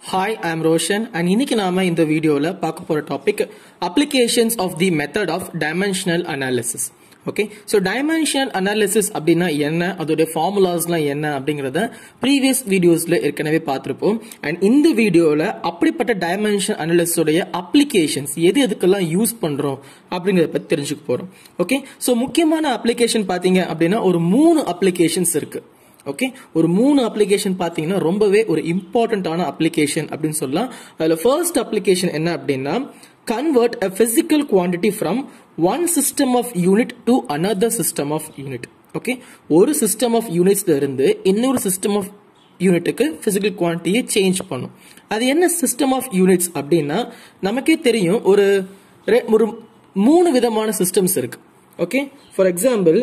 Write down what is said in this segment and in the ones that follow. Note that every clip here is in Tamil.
Hi I am Roshan and இன்னைக்கு நாம இந்த வீடியோல பார்க்க போற topic applications of the method of dimensional analysis okay so dimensional analysis அப்படின்னா என்ன அதோடைய ஃபார்முலாஸ்லாம் என்ன அப்படிங்கிறத ப்ரீவியஸ் வீடியோஸ்ல ஏற்கனவே பார்த்துருப்போம் அண்ட் இந்த வீடியோவில் அப்படிப்பட்ட டைமென்ஷன் அனாலிசிஸோடைய அப்ளிகேஷன்ஸ் எது எதுக்கெல்லாம் யூஸ் பண்றோம் அப்படிங்கிறத பத்தி தெரிஞ்சுக்க போறோம் ஓகே ஸோ முக்கியமான அப்ளிகேஷன் பார்த்தீங்க அப்படின்னா ஒரு மூணு அப்ளிகேஷன்ஸ் இருக்கு ஓகே ஒரு மூணு அப்ளிகேஷன் பார்த்தீங்கன்னா ரொம்பவே ஒரு இம்பார்ட்டண்ட்டான அப்ளிகேஷன் அப்படின்னு சொல்லலாம் அதில் ஃபர்ஸ்ட் அப்ளிகேஷன் என்ன அப்படின்னா convert a physical quantity from one system of unit to another system of unit okay ஒரு சிஸ்டம் ஆஃப் யூனிட்ஸ்ல இருந்து இன்னொரு சிஸ்டம் ஆஃப் யூனிட்டுக்கு பிசிக்கல் குவான்டிட்டியை சேஞ்ச் பண்ணும் அது என்ன சிஸ்டம் ஆஃப் யூனிட்ஸ் அப்படின்னா நமக்கே தெரியும் ஒரு ரெ- ஒரு மூணு விதமான சிஸ்டம்ஸ் இருக்கு okay for example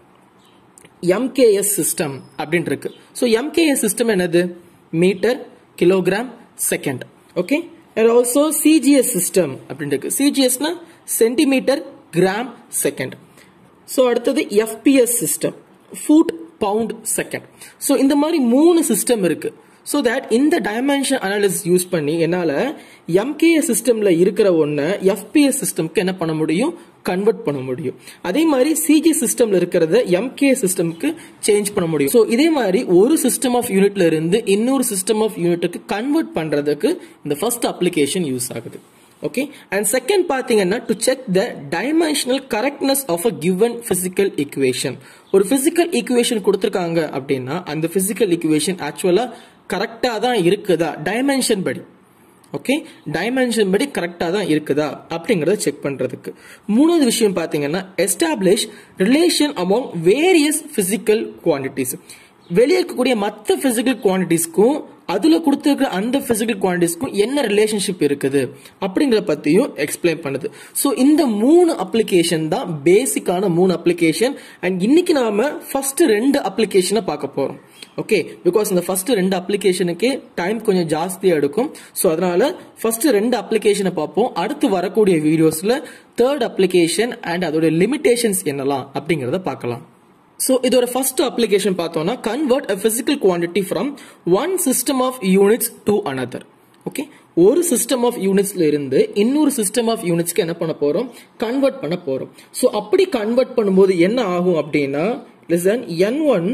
MKS system அப்படின்னு இருக்கு ஸோ எம்கேஎஸ் சிஸ்டம் என்னது metre kilogram second okay and also CGS system அப்படின்னு இருக்கு சிஜிஎஸ்னா சென்டிமீட்டர் கிராம் செகண்ட் ஸோ அடுத்தது FPS system foot pound second so இந்த மாதிரி மூணு சிஸ்டம் இருக்கு ஸோ தட் இந்த டைமென்ஷன் அனாலிசிஸ் யூஸ் பண்ணி என்னால் எம்கேஎஸ் சிஸ்டம்ல இருக்கிற ஒன்றை எஃபிஎஸ் சிஸ்டம்க்கு என்ன பண்ண முடியும் கன்வெர்ட் பண்ண முடியும் அதே மாதிரி சிஜி சிஸ்டம்ல இருக்கிறத எம்கே சிஸ்டம்க்கு சேஞ்ச் பண்ண முடியும் ஸோ இதே மாதிரி ஒரு சிஸ்டம் ஆஃப் யூனிட்ல இருந்து இன்னொரு சிஸ்டம் ஆஃப் யூனிட்டுக்கு கன்வெர்ட் பண்றதுக்கு இந்த ஃபர்ஸ்ட் அப்ளிகேஷன் யூஸ் ஆகுது ஓகே அண்ட் செகண்ட் பாத்தீங்கன்னா to check the dimensional correctness of a given physical equation ஒரு பிசிக்கல் ஈக்குவேஷன் கொடுத்துருக்காங்க அப்படின்னா அந்த பிசிக்கல் ஈக்குவேஷன் ஆக்சுவலா கரெக்டா தான் இருக்குதா டைமென்ஷன் படி ஓகே டைமென்ஷன் படி கரெக்டாக தான் இருக்குதா அப்படிங்கறத செக் பண்றதுக்கு மூணாவது விஷயம் பார்த்தீங்கன்னா establish relation among various physical quantities வெளியே இருக்கக்கூடிய மற்ற பிசிக்கல் குவான்டிட்டிஸ்க்கும் அதுல கொடுத்துருக்கிற அந்த பிசிக்கல் குவான்டிட்டிஸ்க்கும் என்ன ரிலேஷன்ஷிப் இருக்குது அப்படிங்கறத பத்தியும் எக்ஸ்பிளைன் பண்ணுது ஸோ இந்த மூணு அப்ளிகேஷன் தான் பேசிக்கான மூணு அப்ளிகேஷன் அண்ட் இன்னைக்கு நாம ஃபர்ஸ்ட் ரெண்டு அப்ளிகேஷனை பார்க்க போறோம் ஓகே பிகாஸ் இந்த ஃபர்ஸ்ட் ரெண்டு அப்ளிகேஷனுக்கே டைம் கொஞ்சம் ஜாஸ்தியாக எடுக்கும் ஸோ அதனால ஃபர்ஸ்ட் ரெண்டு அப்ளிகேஷனை பார்ப்போம் அடுத்து வரக்கூடிய வீடியோஸ்ல தேர்ட் அப்ளிகேஷன் அண்ட் அதோட லிமிடேஷன்ஸ் என்னலாம் அப்படிங்கறத பார்க்கலாம் ஸோ இதோட ஃபர்ஸ்ட் அப்ளிகேஷன் பார்த்தோம்னா convert a physical quantity from one system of units to another okay ஒரு சிஸ்டம் ஆஃப் யூனிட்ஸ்ல இருந்து இன்னொரு சிஸ்டம் ஆஃப் யூனிட்ஸ்க்கு என்ன பண்ண போறோம் கன்வெர்ட் பண்ண போறோம் ஸோ அப்படி கன்வெர்ட் பண்ணும்போது என்ன ஆகும் அப்படின்னா listen n one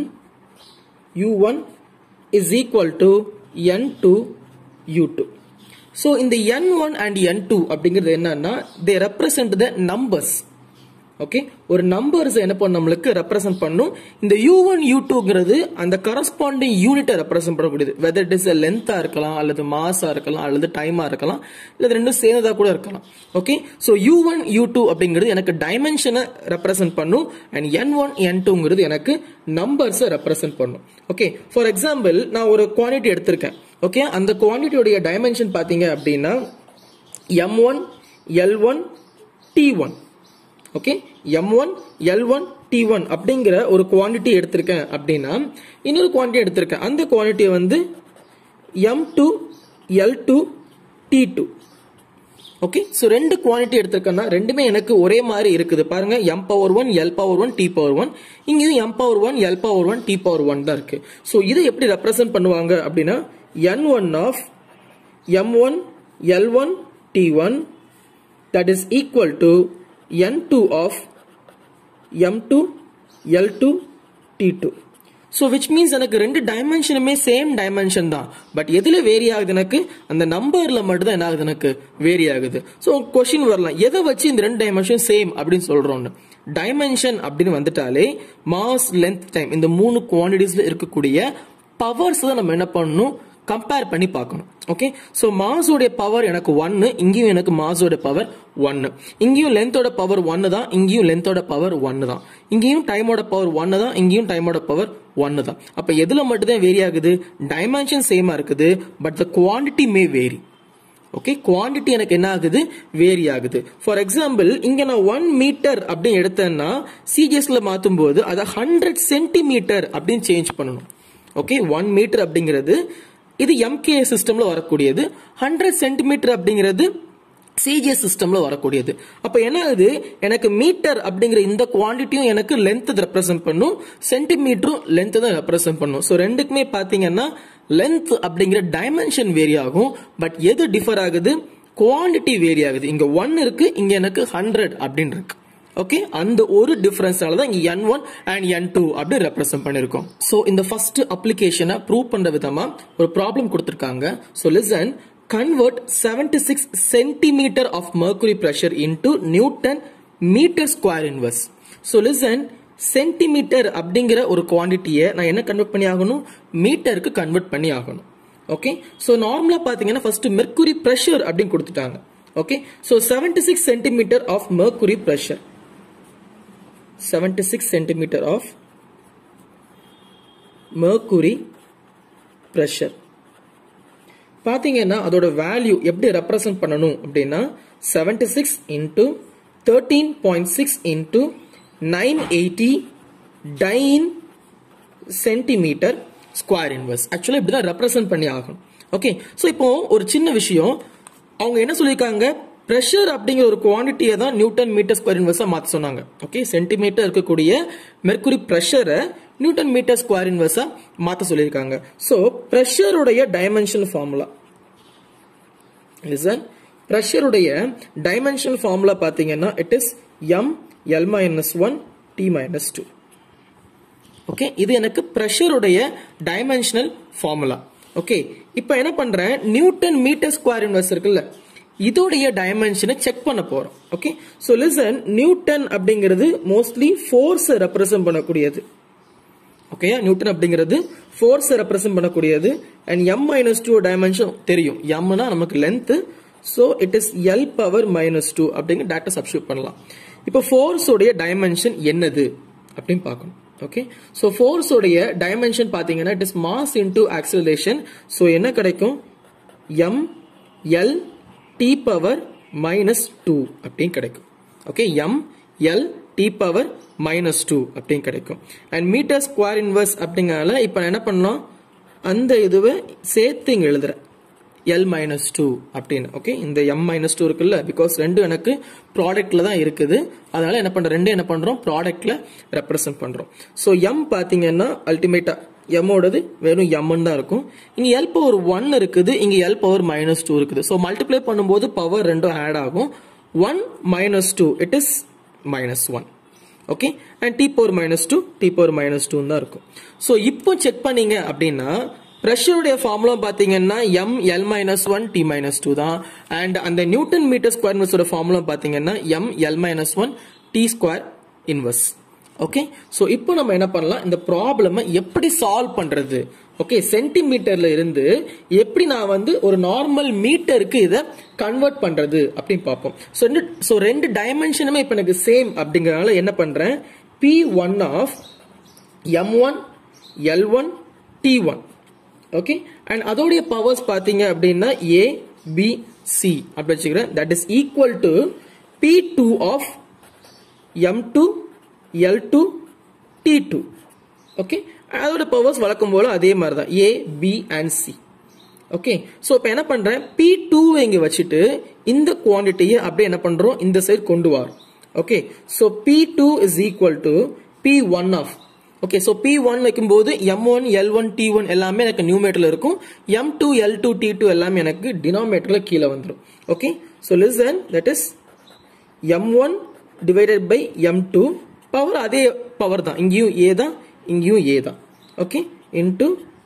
u1 is equal to n2 u2 so இந்த n1 and n2 அப்படிங்கிறது என்னன்னா they represent the numbers okay ஒரு நம்பர்ஸ் என்ன பண்ணும் நம்மளுக்கு ரெப்ரசென்ட் பண்ணும் இந்த யூ ஒன் யூ டூங்கிறது அந்த கரஸ்பாண்டிங் யூனிட்டை ரெப்ரசென்ட் பண்ணக்கூடியது வெதர் இட் இஸ் லென்த்தா இருக்கலாம் அல்லது மாஸா இருக்கலாம் அல்லது டைமா இருக்கலாம் இல்லது ரெண்டும் சேர்ந்ததா கூட இருக்கலாம் okay so u one u two அப்படிங்கிறது எனக்கு டைமென்ஷனை ரெப்ரசென்ட் பண்ணும் அண்ட் என் ஒன் என் டூங்கிறது எனக்கு நம்பர்ஸை ரெப்ரசென்ட் பண்ணும் ஓகே ஃபார் எக்ஸாம்பிள் நான் ஒரு குவான்டிட்டி எடுத்திருக்கேன் ஓகே அந்த குவான்டிட்டியோடைய டைமென்ஷன் பார்த்தீங்க அப்படின்னா M one L one T one okay M one L one T one அப்படிங்கிற ஒரு குவான்டிட்டி எடுத்திருக்கேன் அப்படின்னா இன்னொரு குவான்டிட்டி எடுத்திருக்கேன் அந்த குவான்டிட்டியை வந்து M two L two T two okay so ரெண்டு குவான்டிட்டி எடுத்திருக்கேன்னா ரெண்டுமே எனக்கு ஒரே மாதிரி இருக்குது பாருங்க M power one L power one T power one இங்கேயும் M power one L power one T power one தான் இருக்கு ஸோ இதை எப்படி ரெப்ரசென்ட் பண்ணுவாங்க அப்படின்னா n one of M one L one T one that is equal to n2 of m2 l2 t2 so which means எனக்கு ரெண்டு டைமென்ஷனுமே சேம் டைமென்ஷன் தான் பட் எதுல வேரி ஆகுது எனக்கு அந்த நம்பர்ல மட்டும் தான் என்ன ஆகுது எனக்கு வேரி ஆகுது ஸோ கொஸ்டின் வரலாம் எதை வச்சு இந்த ரெண்டு டைமென்ஷன் சேம் அப்படின்னு சொல்றோம்னு டைமென்ஷன் அப்படின்னு வந்துட்டாலே மாஸ் லென்த் டைம் இந்த மூணு குவான்டிட்டிஸ்ல இருக்கக்கூடிய பவர்ஸ் தான் நம்ம என்ன பண்ணணும் கம்பேர் பண்ணி பார்க்கணும் ஓகே ஸோ மாஸோடைய பவர் எனக்கு ஒன்னு இங்கேயும் எனக்கு மாஸோட பவர் ஒன்னு இங்கேயும் லென்த்தோட பவர் ஒன்னு தான் இங்கேயும் லென்த்தோட பவர் ஒன்னு தான் இங்கேயும் டைமோட பவர் ஒன்னு தான் இங்கேயும் டைமோட பவர் ஒன்னு தான் அப்ப எதுல மட்டும் தான் வேரி ஆகுது டைமென்ஷன் சேமா இருக்குது but the quantity may vary okay quantity எனக்கு என்ன ஆகுது வேரி ஆகுது ஃபார் எக்ஸாம்பிள் இங்க நான் ஒன் மீட்டர் அப்படின்னு எடுத்தேன்னா சிஜிஎஸ்ல மாத்தும் போது அதை ஹண்ட்ரட் சென்டிமீட்டர் அப்படின்னு சேஞ்ச் பண்ணணும் ஓகே ஒன் மீட்டர் அப்படிங்கிறது இது எம்கே சிஸ்டம்ல வரக்கூடியது ஹண்ட்ரட் சென்டிமீட்டர் அப்படிங்கிறது சிஜிஎஸ் சிஸ்டம்ல வரக்கூடியது அப்ப என்ன ஆகுது எனக்கு மீட்டர் அப்படிங்கிற இந்த குவாண்டிட்டியும் எனக்கு லென்த் ரெப்ரசென்ட் பண்ணும் சென்டிமீட்டரும் லென்த் தான் ரெப்ரசென்ட் பண்ணும் ஸோ ரெண்டுக்குமே பாத்தீங்கன்னா லென்த் அப்படிங்கிற டைமென்ஷன் வேரி ஆகும் பட் எது டிஃபர் ஆகுது குவாண்டிட்டி வேரி ஆகுது இங்க ஒன் இருக்கு இங்க எனக்கு ஹண்ட்ரட் அப்படின்னு இருக்கு ஓகே அந்த ஒரு டிஃபரன்ஸ்னால தான் இங்க n one and n two அப்படி ரெப்ரசென்ட் பண்ணிருக்கோம் ஸோ இந்த ஃபர்ஸ்ட் அப்ளிகேஷனை ப்ரூவ் பண்ற விதமா ஒரு ப்ராப்ளம் கொடுத்திருக்காங்க so listen convert 76 centimeter of mercury pressure into newton meter square inverse so listen centimetre அப்படிங்கிற ஒரு குவாண்டிட்டியை நான் என்ன கன்வெர்ட் பண்ணி ஆகணும் மீட்டருக்கு கன்வெர்ட் பண்ணி ஆகணும் ஓகே ஸோ நார்மலாக பார்த்தீங்கன்னா ஃபர்ஸ்ட் மெர்க்குரி ப்ரெஷர் அப்படின்னு கொடுத்துட்டாங்க okay so seventy six centimetre of mercury pressure seventy six centimetre of mercury pressure பார்த்தீங்கன்னா அதோட வேல்யூ எப்படி ரெப்ரசன்ட் பண்ணணும் அப்படின்னா seventy six into thirteen point six into nine eighty dyne centimetre square inverse ஆக்சுவலாக இப்படி தான் ரெப்ரசன்ட் பண்ணி ஆகணும் ஓகே ஸோ இப்போ ஒரு சின்ன விஷயம் அவங்க என்ன சொல்லியிருக்காங்க ப்ரெஷர் அப்படிங்கிற ஒரு குவான்டிட்டியை தான் நியூட்டன் மீட்டர் ஸ்கொயர் இன்வெர்ஸாக மாற்ற சொன்னாங்க ஓகே சென்டிமீட்டர் இருக்கக்கூடிய மெர்க்குரி ப்ரெஷரை நியூட்டன் மீட்டர் ஸ்கொயர் இன்வெர்ஸாக மாற்ற சொல்லியிருக்காங்க ஸோ ப்ரெஷருடைய டைமென்ஷன் ஃபார்முலா லிசன் ப்ரெஷருடைய டைமென்ஷன் ஃபார்முலா பார்த்தீங்கன்னா it is M L minus one T minus two okay இது எனக்கு ப்ரெஷருடைய டைமென்ஷனல் ஃபார்முலா ஓகே இப்போ என்ன பண்றேன் நியூட்டன் மீட்டர் ஸ்கொயர் இன்வெர்ஸ் இருக்குல்ல இதோடைய டைமென்ஷனை செக் பண்ண போறோம் ஓகே ஸோ லிசன் நியூட்டன் அப்படிங்கிறது மோஸ்ட்லி ஃபோர்ஸை ரெப்ரசென்ட் பண்ணக்கூடியது ஓகே நியூட்டன் அப்படிங்கிறது ஃபோர்ஸை ரெப்ரசென்ட் பண்ணக்கூடியது and m minus two dimension தெரியும் எம்னா நமக்கு length so it is L power minus two அப்படிங்கிற டேட்டா சப்ஸ்டியூட் பண்ணலாம் இப்போ ஃபோர்ஸோடைய டைமென்ஷன் என்னது அப்படின்னு பார்க்கணும் ஓகே ஸோ ஃபோர்ஸோடைய டைமென்ஷன் பார்த்தீங்கன்னா it is mass into acceleration so என்ன கிடைக்கும் M L T power minus two அப்படின்னு கிடைக்கும் okay M L T power minus two அப்படின்னு கிடைக்கும் அண்ட் மீட்டர் ஸ்கொயர் இன்வர்ஸ் அப்படிங்கறனால இப்போ நான் என்ன பண்ணலாம் அந்த இதுவை சேர்த்து இங்கே எழுதுறேன் எல் மைனஸ் டூ அப்படின்னு ஓகே இந்த எம் மைனஸ் டூ இருக்குல்ல பிகாஸ் ரெண்டும் எனக்கு ப்ராடக்ட்ல தான் இருக்குது அதனால என்ன பண்றோம் ரெண்டும் என்ன பண்றோம் ப்ராடக்ட்ல ரெப்ரசென்ட் பண்றோம் ஸோ எம் பார்த்தீங்கன்னா அல்டிமேட்டா எம்மோடது வெறும் எம்னு தான் இருக்கும் இங்க எல் பவர் ஒன் இருக்குது இங்க எல் பவர் மைனஸ் டூ இருக்குது ஸோ மல்டிப்ளை பண்ணும்போது பவர் ரெண்டும் ஆட் ஆகும் one minus two it is minus one okay and T power minus two T power minus two தான் இருக்கும் ஸோ இப்போ செக் பண்ணீங்க அப்படின்னா ப்ரெஷருடைய ஃபார்முலா பார்த்தீங்கன்னா M L minus one T minus two தான் அண்ட் அந்த நியூட்டன் மீட்டர் ஸ்கொயர் இன்வெர்ஸோட ஃபார்முலா பார்த்தீங்கன்னா M L minus one T square inverse okay so இப்போ நம்ம என்ன பண்ணலாம் இந்த ப்ராப்ளமை எப்படி சால்வ் பண்றது ஓகே சென்டிமீட்டர்ல இருந்து எப்படி நான் வந்து ஒரு நார்மல் மீட்டருக்கு இதை கன்வெர்ட் பண்றது அப்படின்னு பார்ப்போம் ஸோ ரெண்டு ஸோ ரெண்டு டைமென்ஷனுமே இப்போ எனக்கு சேம் அப்படிங்கறதுனால என்ன பண்றேன் P one of M one L one T one okay and அதோடைய பவர்ஸ் பார்த்தீங்க அப்படின்னா ஏ பி சி அப்படி வச்சுக்கிறேன் that is equal to P two of M two L two T two okay அதோட பவர்ஸ் வழக்கம் போல அதே மாதிரி தான் A B and C okay so இப்போ என்ன பண்றேன் பி டூ இங்க வச்சுட்டு இந்த குவான்டிட்டியை அப்படியே என்ன பண்றோம் இந்த சைடு கொண்டு வரோம் okay so P two is equal to P one of okay so P one வைக்கும்போது M one L one T one எல்லாமே எனக்கு நியூமேட்டர்ல இருக்கும் M two L two T two எல்லாமே எனக்கு டினாமேட்டர்ல கீழே வந்துடும் okay so listen that is M one divided by M two power அதே பவர் தான் இங்கேயும் ஏ தான் இங்கேயும் ஏ தான் okay into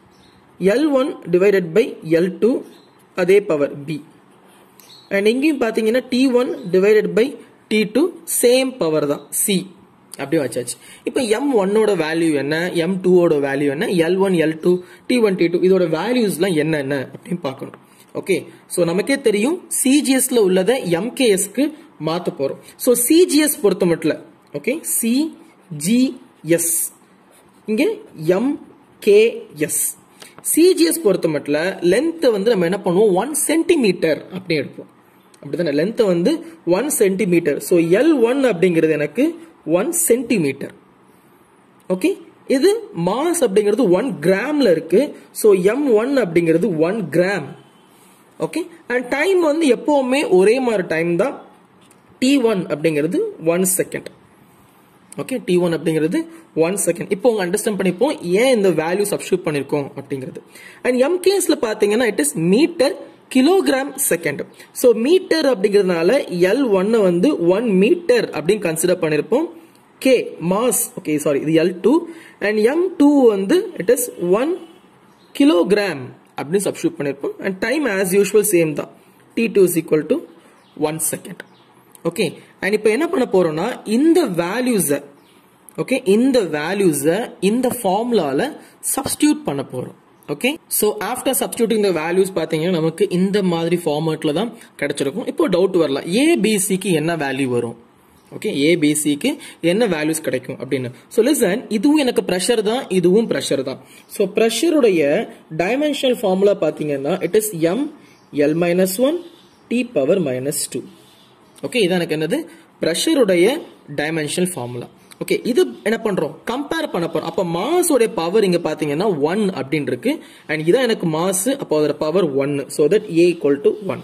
L one divided by L two அதே பவர் பி அண்ட் இங்கேயும் பார்த்தீங்கன்னா T one divided by T two same power தான் சி அப்படியே வச்சாச்சு இப்போ எம் ஒன்னோட வேல்யூ என்ன எம் டூவோட வேல்யூ என்ன L one L two T one T two இதோட வேல்யூஸ்லாம் என்னென்ன அப்படின்னு பார்க்கணும் ஓகே ஸோ நமக்கே தெரியும் சிஜிஎஸ்ல உள்ளதை எம்கேஎஸ்க்கு மாற்ற போறோம் ஸோ சிஜிஎஸ் பொறுத்த மட்டும் ஓகே சிஜிஎஸ் இங்கே எம்கேஎஸ் சிஜிஎஸ் பொறுத்த மட்டும் லென்த்தை வந்து நம்ம என்ன பண்ணுவோம் ஒன் சென்டிமீட்டர் அப்படி எடுப்போம் அப்படிதானே லென்த்தை வந்து one centimetre so L one அப்படிங்கிறது எனக்கு ஒன் சென்டிமீட்டர் ஓகே இது மாஸ் அப்படிங்கிறது ஒன் கிராம்ல இருக்கு ஸோ எம் ஒன் அப்படிங்கிறது one gram okay and time வந்து எப்பவுமே ஒரே மாதிரி டைம் தான் டி ஒன் அப்படிங்கிறது one second okay T one அப்படிங்கிறது ஒன் செகண்ட் இப்போ உங்க அண்டர்ஸ்டாண்ட் பண்ணிப்போம் ஏன் இந்த வேல்யூ சப்ஸ்டியூட் பண்ணிருக்கோம் அப்படிங்கிறது அண்ட் எம்கேஸ்ல பாத்தீங்கன்னா it is metre kilogram second so metre அப்படிங்கிறதுனால எல் ஒன்னு வந்து ஒன் மீட்டர் அப்படின்னு கன்சிடர் பண்ணிருப்போம் கே மாஸ் ஓகே சாரி இது L two and M two வந்து இட் இஸ் ஒன் கிலோகிராம் அப்படின்னு சப்ஸ்டியூட் பண்ணிருப்போம் and time as usual same தான் T two is equal to one second okay and இப்போ என்ன பண்ண போறோம்னா இந்த வேல்யூஸை ஓகே இந்த வேல்யூஸை இந்த ஃபார்முலால சப்ஸ்டியூட் பண்ண போறோம் okay so after substituting the values பார்த்தீங்கன்னா நமக்கு இந்த மாதிரி ஃபார்மேட்ல தான் கிடைச்சிருக்கும் இப்போ டவுட் வரலாம் ஏபிசிக்கு என்ன வேல்யூ வரும் ஓகே ஏபிசிக்கு என்ன வேல்யூஸ் கிடைக்கும் அப்படின்னு ஸோ லிசன் இதுவும் எனக்கு ப்ரெஷர் தான் இதுவும் ப்ரெஷர் தான் ஸோ ப்ரெஷருடைய டைமென்ஷனல் ஃபார்முலா பார்த்தீங்கன்னா it is M L minus one T power minus two okay இதான் எனக்கு என்னது ப்ரெஷருடைய டைமென்ஷனல் ஃபார்முலா ஓகே இது என்ன பண்றோம் கம்பேர் பண்ண போறோம் அப்ப மாஸோட பவர் இங்க பாத்தீங்கன்னா ஒன் அப்படின்னு இருக்கு அண்ட் இதான் எனக்கு மாஸ் அப்போ அதோட power one so that A equal to one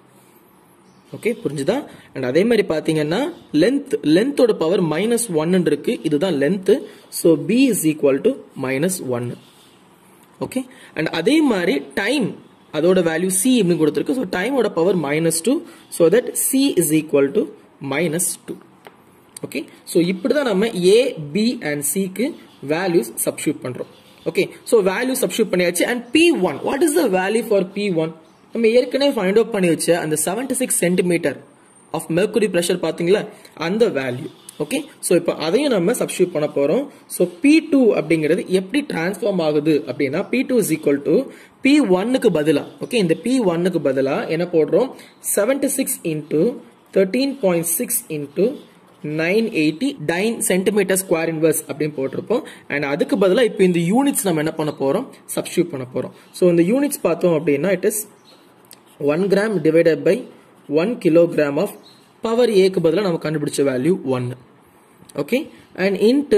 okay புரிஞ்சுதா அண்ட் அதே மாதிரி பாத்தீங்கன்னா லென்த் லென்த்தோட பவர் மைனஸ் ஒன் இருக்கு இதுதான் length so B is equal to minus one okay and அதே மாதிரி டைம் அதோட வேல்யூ சி இப்படி கொடுத்துருக்கு ஸோ டைமோட power minus two so that C is equal to minus two okay so இப்படி தான் நம்ம ஏ பி அண்ட் சிக்கு வேல்யூஸ் சப்ஸ்டியூட் பண்றோம் ஓகே ஸோ வேல்யூ சப்ஸ்டியூட் பண்ணியாச்சு and P one what is the value for P one நம்ம ஏற்கனவே ஃபைண்ட் அவுட் பண்ணி வச்ச அந்த seventy six centimetre of mercury pressure பார்த்தீங்களா அந்த வேல்யூ ஓகே ஸோ இப்போ அதையும் நம்ம சப்ஸ்டியூட் பண்ண போறோம் ஸோ பி டூ அப்படிங்கிறது எப்படி டிரான்ஸ்ஃபார்ம் ஆகுது அப்படின்னா P two is equal to P ஒன்னுக்கு பதிலா ஓகே இந்த பி ஒன்னுக்கு பதிலா என்ன போடுறோம் seventy six into thirteen point six into nine eighty nine centimetre square inverse அப்படின்னு போட்டிருப்போம் அண்ட் அதுக்கு பதிலாக இப்போ இந்த யூனிட்ஸ் நம்ம என்ன பண்ண போறோம் சப்ஸ்டியூட் பண்ண போறோம் ஸோ இந்த யூனிட்ஸ் பார்த்தோம் அப்படின்னா it is one gram divided by one kilogram of power ஏக்கு பதிலாக நம்ம கண்டுபிடிச்ச value one okay and into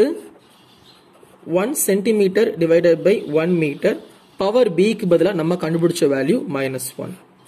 one centimetre divided by one metre power பிக்கு பதிலாக நம்ம கண்டுபிடிச்ச வேல்யூ மைனஸ் ஒன்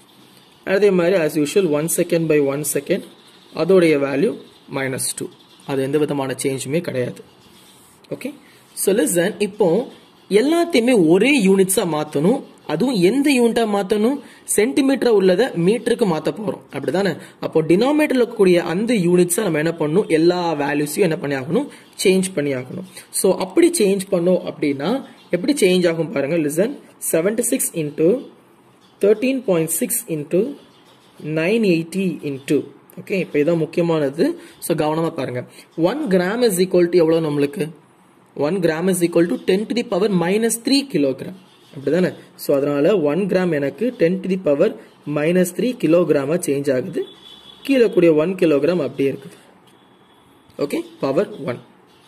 அதே மாதிரி as usual one second by one second அதோடைய வேல்யூ மைனஸ் டூ அது எந்த விதமான சேஞ்சுமே கிடையாது ஓகே ஸோ லிசன் இப்போ எல்லாத்தையுமே ஒரே யூனிட்ஸா மாத்தணும் அதுவும் எந்த யூனிட்டா மாத்தணும் சென்டிமீட்டர் உள்ளதை மீட்டருக்கு மாத்த போறோம் அப்படிதானே அப்போ டினாமேட்டர்ல இருக்கக்கூடிய அந்த யூனிட்ஸை நம்ம என்ன பண்ணணும் எல்லா வேல்யூஸையும் என்ன பண்ணி ஆகணும் சேஞ்ச் பண்ணி ஆகணும் ஸோ அப்படி சேஞ்ச் பண்ணோம் அப்படின்னா எப்படி சேஞ்ச் ஆகும் பாருங்க listen seventy six into thirteen point six into nine eighty into okay இப்போ இதான் முக்கியமானது ஸோ கவனமாக பாருங்க one gram is equal to எவ்வளோ நம்மளுக்கு one gram is equal to ten to the power minus three kilogram அப்படிதானே ஸோ அதனால ஒன் கிராம் எனக்கு ten to the power minus three கிலோகிராமா சேஞ்ச் ஆகுது கீழே கூடிய ஒன் கிலோகிராம் அப்படியே இருக்குது okay power one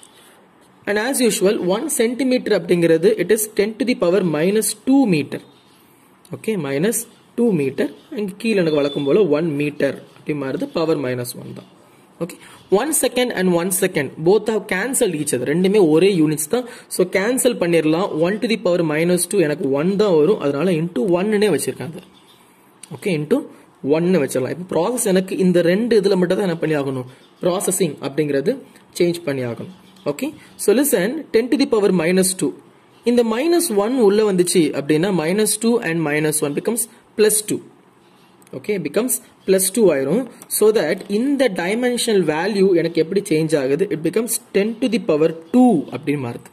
and as usual one centimetre அப்படிங்கிறது it is ten to the power minus two metre okay minus two metre அங்கே கீழே எனக்கு வழக்கம் போல ஒன் மீட்டர் அப்படி மாறுது பவர் மைனஸ் ஒன் தான் okay one second and one second both have cancel each அது ரெண்டுமே ஒரே யூனிட்ஸ் தான் ஸோ கேன்சல் பண்ணிடலாம் one to the power minus two எனக்கு ஒன் தான் வரும் அதனால இன்டூ ஒன்னே வச்சிருக்காங்க ஓகே இன்டூ ஒன்னு வச்சிடலாம் இப்போ ப்ராசஸ் எனக்கு இந்த ரெண்டு இதில் மட்டும் தான் என்ன பண்ணி ஆகணும் ப்ராசஸிங் அப்படிங்கிறது சேஞ்ச் பண்ணி ஆகணும் okay so listen ten to the power minus two இந்த மைனஸ் ஒன் உள்ள வந்துச்சு அப்படின்னா minus two and minus one becomes plus two okay becomes plus two ஆயிரும் ஸோ தட் இந்த டைமென்ஷனல் வேல்யூ எனக்கு எப்படி சேஞ்ச் ஆகுது it becomes ten to the power two அப்படின்னு மாறுது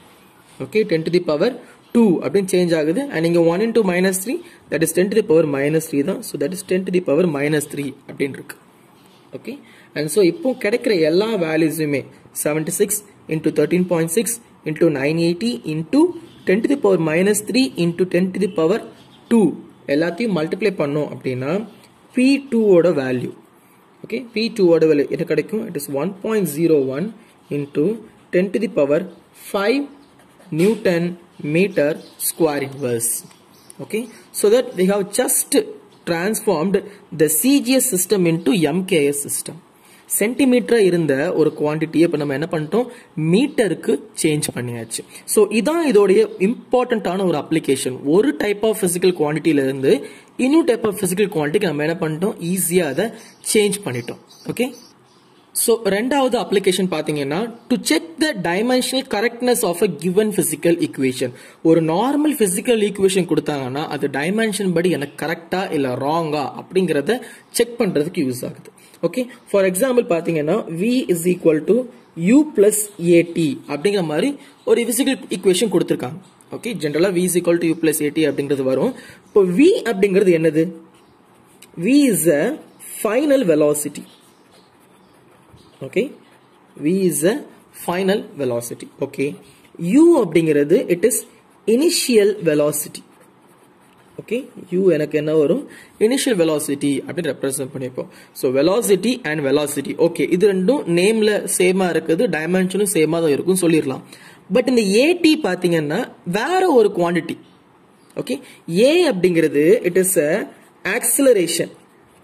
okay ten to the power two அப்படின்னு சேஞ்ச் ஆகுது அண்ட் இங்கே one into minus three that is ten to the power minus three தான் so that is ten to the power minus three அப்படின்னு இருக்கு ஓகே அண்ட் ஸோ இப்போ கிடைக்கிற எல்லா வேல்யூஸுமே seventy six into thirteen point six into nine eighty into ten to the power minus three into ten to the power two எல்லாத்தையும் மல்டிப்ளை பண்ணோம் அப்படின்னா பி டூவோட வேல்யூ ஓகே பி டூவோட வேல்யூ என்ன கிடைக்கும் it is one point zero one into ten to the power five Newton metre square inverse okay so that we have just transformed the cgs system into mks system சென்டிமீட்டரா இருந்த ஒரு குவான்டிட்டியை இப்போ நம்ம என்ன பண்ணிட்டோம் மீட்டருக்கு சேஞ்ச் பண்ணியாச்சு ஸோ இதான் இதோடைய இம்பார்ட்டண்ட்டான ஒரு அப்ளிகேஷன் ஒரு டைப் ஆஃப் பிசிக்கல் குவான்டிட்டியில இருந்து இன்னும் டைப் ஆஃப் பிசிக்கல் குவான்டிட்டிக்கு நம்ம என்ன பண்ணிட்டோம் ஈஸியாக அதை சேஞ்ச் பண்ணிட்டோம் ஓகே ஸோ ரெண்டாவது அப்ளிகேஷன் பார்த்தீங்கன்னா to check the dimensional correctness of a given physical equation ஒரு நார்மல் பிசிக்கல் ஈக்குவேஷன் கொடுத்தாங்கன்னா அது டைமென்ஷன் படி எனக்கு கரெக்டா இல்லை ராங்கா அப்படிங்கிறத செக் பண்ணுறதுக்கு யூஸ் ஆகுது ஓகே ஃபார் எக்ஸாம்பிள் பார்த்தீங்கன்னா V is equal to U plus AT அப்படிங்கிற மாதிரி ஒரு பிசிக்கல் ஈக்குவேஷன் கொடுத்துருக்காங்க ஓகே ஜென்ரலாக V is equal to U plus AT அப்படிங்கிறது வரும் இப்போ வி அப்படிங்கிறது என்னது V is a final velocity okay v is a final velocity okay u அப்படிங்கிறது it is initial velocity okay u எனக்கு என்ன வரும் initial velocity அப்படின்னு ரெப்ரசென்ட் பண்ணிப்போம் ஸோ velocity and velocity ஓகே இது ரெண்டும் நேம்ல சேமா இருக்குது டைமென்ஷனும் சேமா தான் இருக்கும் சொல்லிடலாம் பட் இந்த ஏடி பார்த்தீங்கன்னா வேற ஒரு குவாண்டிட்டி ஓகே ஏ அப்படிங்கிறது இட் இஸ் அ ஆக்சிலரேஷன்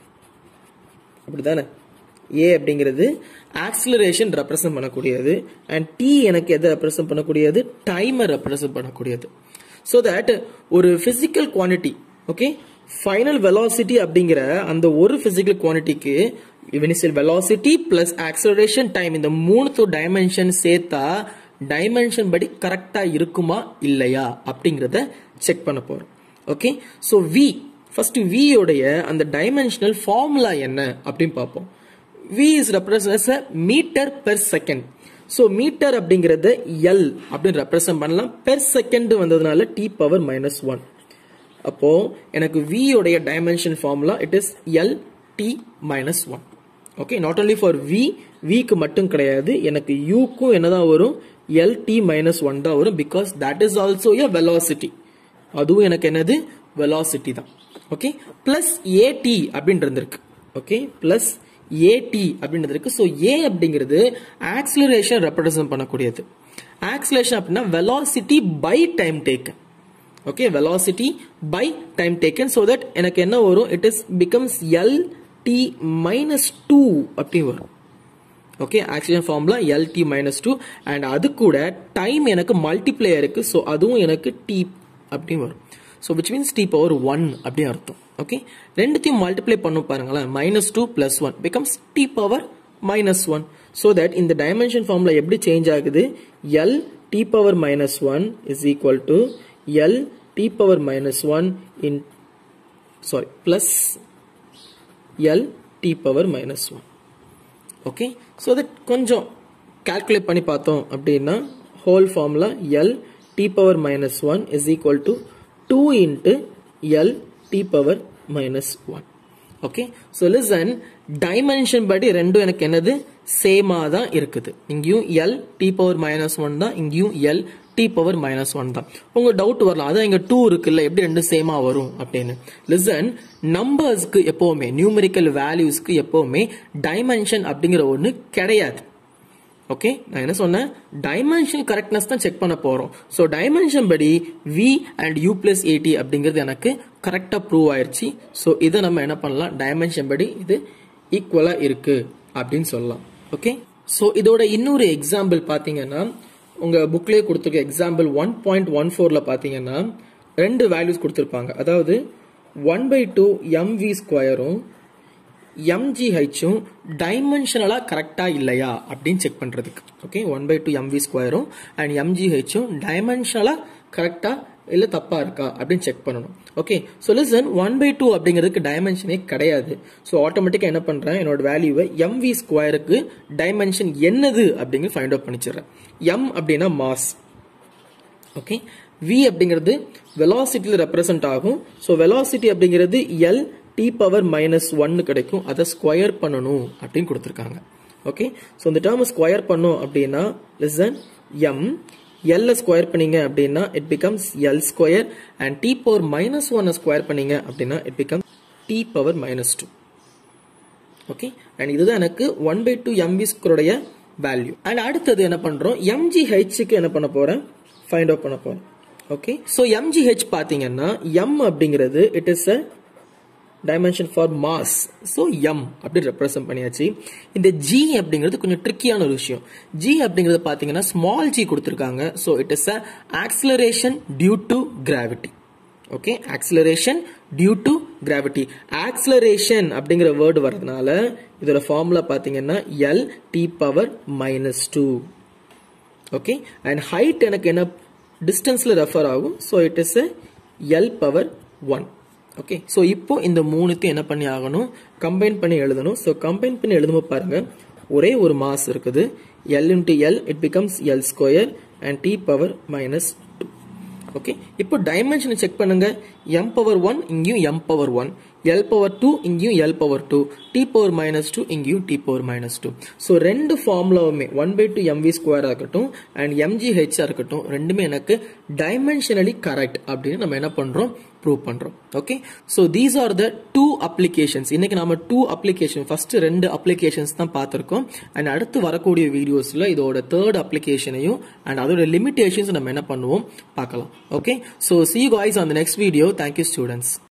அப்படிதானே ஏ அப்படிங்கிறது ஆக்சிலரேஷன் ரெப்ரசன்ட் பண்ணக்கூடியது அண்ட் டி எனக்கு எதை ரெப்ரசன்ட் பண்ணக்கூடியது டைமை ரெப்ரசன்ட் பண்ணக்கூடியது ஸோ தட் ஒரு physical quantity okay final velocity அப்படிங்கிற அந்த ஒரு பிசிக்கல் குவான்டிட்டிக்கு initial velocity plus acceleration time இந்த மூணுத்து டைமென்ஷன் சேர்த்தா டைமென்ஷன் படி கரெக்டா இருக்குமா இல்லையா அப்படிங்கிறத செக் பண்ண போறோம் ஓகே ஸோ வி ஃபர்ஸ்ட் வியோடைய அந்த டைமென்ஷனல் ஃபார்முலா என்ன அப்படின்னு பார்ப்போம் V is represented as a meter per second. So metre அப்படிங்கிறத எல் அப்படின்னு ரெப்ரசன்ட் பண்ணலாம் பெர் செகண்ட் வந்ததுனால டி பவர் மைனஸ் ஒன் அப்போ எனக்கு V உடைய dimension formula it is L T minus one okay not only for V விக்கு மட்டும் கிடையாது எனக்கு யூக்கும் என்னதான் வரும் எல் டி மைனஸ் ஒன் தான் வரும் because that is also a velocity அதுவும் எனக்கு என்னது வெலாசிட்டி தான் ஓகே பிளஸ் ஏடி அப்படின்னு இருந்திருக்கு ஓகே பிளஸ் ஏடி அப்படின்றது இருக்கு ஸோ ஏ அப்படிங்கிறது ஆக்சிலரேஷன் ரெப்ரசன்ட் பண்ணக்கூடியது ஆக்சிலேஷன் அப்படின்னா velocity by time taken okay velocity by time taken so that எனக்கு என்ன வரும் it is becomes L T minus two அப்படி வரும் ஓகே ஆக்சிஜன் ஃபார்ம்ல L T minus two and அது கூட டைம் எனக்கு மல்டிப்ளே இருக்கு ஸோ அதுவும் எனக்கு டி அப்படின்னு வரும் so which means T power one அப்படின்னு அர்த்தம் ஓகே ரெண்டுத்தையும் மல்டிப்ளை பண்ணும் பாருங்களேன் minus two plus one becomes T power minus one so that இந்த டைமென்ஷன் ஃபார்ம்ல எப்படி சேஞ்ச் ஆகுது L T power minus one is equal to L T power minus one in sorry plus L T power minus one okay so that கொஞ்சம் கால்குலேட் பண்ணி பார்த்தோம் அப்படின்னா whole formula L T power minus one is equal to two into L T power minus one okay so listen dimension படி ரெண்டும் எனக்கு என்னது சேமா தான் இருக்குது இங்கேயும் L T power minus one தான் இங்கேயும் L T power minus one தான் உங்க டவுட் வரலாம் அதான் இங்க டூ இருக்குல்ல எப்படி ரெண்டு சேமா வரும் அப்படின்னு லிசன் நம்பர்ஸ்க்கு எப்பவுமே நியூமரிக்கல் வேல்யூஸ்க்கு எப்பவுமே டைமென்ஷன் அப்படிங்கிற ஒன்று கிடையாது ஓகே நான் என்ன சொன்னேன் டைமென்ஷன் கரெக்ட்னஸ் தான் செக் பண்ண போறோம் ஸோ டைமென்ஷன் படி V and U plus AT அப்படிங்கிறது எனக்கு கரெக்டாக ப்ரூவ் ஆயிடுச்சு ஸோ இதை நம்ம என்ன பண்ணலாம் டைமென்ஷன் படி இது ஈக்குவலாக இருக்கு அப்படின்னு சொல்லலாம் ஓகே ஸோ இதோட இன்னொரு எக்ஸாம்பிள் பார்த்தீங்கன்னா உங்க புக்லேயே கொடுத்துருக்க எக்ஸாம்பிள் ஒன் பாயிண்ட் ஒன் ஃபோர்ல பார்த்தீங்கன்னா ரெண்டு வேல்யூஸ் கொடுத்துருப்பாங்க அதாவது ஒன் பை டூ எம்வி ஸ்கொயரும் எம்ஜிஹெச்சும் டைமென்ஷனலாக கரெக்டாக இல்லையா அப்படின்னு செக் பண்ணுறதுக்கு okay one by two MV ஸ்கொயரும் அண்ட் எம்ஜிஹெச்சும் டைமென்ஷனலாக கரெக்டாக இல்லை தப்பாக இருக்கா அப்படின்னு செக் பண்ணணும் okay so listen one by two அப்படிங்கிறதுக்கு டைமென்ஷனே கிடையாது ஸோ ஆட்டோமேட்டிக்காக என்ன பண்ணுறேன் என்னோட வேல்யூவை எம்வி ஸ்கொயருக்கு டைமென்ஷன் என்னது அப்படிங்கிறது ஃபைண்ட் அவுட் பண்ணிச்சிடுறேன் எம் அப்படின்னா மாஸ் ஓகே வி அப்படிங்கிறது வெலாசிட்டியில் ரெப்ரசன்ட் ஆகும் ஸோ வெலாசிட்டி அப்படிங்கிறது எல் டி பவர் மைனஸ் ஒன்னு கிடைக்கும் அதை ஸ்கொயர் பண்ணணும் அப்படின்னு கொடுத்துருக்காங்க ஓகே ஸோ இந்த டேர்ம் ஸ்கொயர் பண்ணோம் அப்படின்னா லிசன் எம் எல்ல ஸ்கொயர் பண்ணீங்க அப்படின்னா it becomes L square and T power minus ஒன்னை ஸ்கொயர் பண்ணீங்க அப்படின்னா it become T power minus two okay and இதுதான் எனக்கு one by two MV ஸ்கொயருடைய value and அடுத்தது என்ன பண்றோம் எம்ஜிஹெச்சுக்கு என்ன பண்ண போறேன் ஃபைண்ட் அவுட் பண்ண போறேன் ஓகே ஸோ எம்ஜிஹெச் பார்த்தீங்கன்னா எம் அப்படிங்கிறது it is a dimension for mass so M அப்படின்னு ரெப்ரசென்ட் பண்ணியாச்சு இந்த ஜி அப்படிங்கிறது கொஞ்சம் ட்ரிக்கியான ஒரு விஷயம் ஜி அப்படிங்கிறது பார்த்தீங்கன்னா ஸ்மால் ஜி கொடுத்துருக்காங்க so it is a acceleration due to gravity okay acceleration due to gravity acceleration அப்படிங்கிற வேர்டு வர்றதுனால இதோட ஃபார்முலா பார்த்தீங்கன்னா L T power minus two okay and height எனக்கு என்ன டிஸ்டன்ஸ்ல ரெஃபர் ஆகும் so it is L power one okay so இப்போ இந்த மூணுத்தையும் என்ன பண்ணி ஆகணும் கம்பைன் பண்ணி எழுதணும் ஸோ கம்பைன் பண்ணி எழுதும்போது பாருங்க ஒரே ஒரு மாஸ் இருக்குது L into L it becomes L square and T power minus two okay இப்போ டைமென்ஷனை செக் பண்ணுங்க எம் பவர் ஒன் இங்கேயும் M power one L power two இங்கேயும் L power two T power minus two இங்கேயும் T power minus two so ரெண்டு ஃபார்முலாவுமே ஒன் பை டூ எம்வி ஸ்கொயராக இருக்கட்டும் அண்ட் எம்ஜிஹெச்ஆ இருக்கட்டும் ரெண்டுமே எனக்கு டைமென்ஷனலி கரெக்ட் அப்படின்னு நம்ம என்ன பண்றோம் ப்ரூவ் பண்றோம் okay so these are the two applications இன்னைக்கு நாம டூ அப்ளிகேஷன் ஃபர்ஸ்ட் ரெண்டு அப்ளிகேஷன்ஸ் தான் பார்த்துருக்கோம் அண்ட் அடுத்து வரக்கூடிய வீடியோஸ்ல இதோட தேர்ட் அப்ளிகேஷனையும் அண்ட் அதோட லிமிடேஷன்ஸ் நம்ம என்ன பண்ணுவோம் பார்க்கலாம் okay so see guys on the next video thank you students